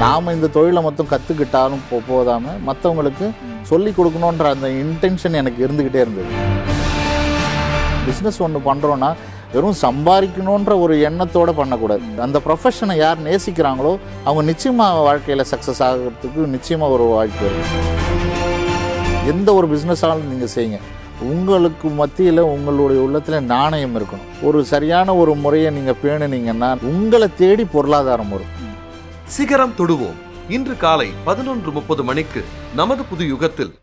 நாம் இந்த தொழிலை மொத்தம் கற்றுக்கிட்டாலும் போ போதாமல் மற்றவங்களுக்கு சொல்லி கொடுக்கணுன்ற அந்த இன்டென்ஷன் எனக்கு இருந்துக்கிட்டே இருந்தது பிஸ்னஸ் ஒன்று பண்ணுறோன்னா வெறும் சம்பாதிக்கணுன்ற ஒரு எண்ணத்தோடு பண்ணக்கூடாது அந்த ப்ரொஃபஷனை யார் நேசிக்கிறாங்களோ அவங்க நிச்சயமாக வாழ்க்கையில் சக்ஸஸ் ஆகிறதுக்கு நிச்சயமாக ஒரு வாய்ப்பு இருக்குது எந்த ஒரு பிஸ்னஸாலும் நீங்கள் செய்யுங்க உங்களுக்கு மத்தியில் உங்களுடைய உள்ளத்தில் நாணயம் இருக்கணும் ஒரு சரியான ஒரு முறையை நீங்கள் பேணுனீங்கன்னா உங்களை தேடி பொருளாதாரம் வரும் சிகரம் தொடுவோம் இன்று காலை பதினொன்று முப்பது மணிக்கு நமது புது யுகத்தில்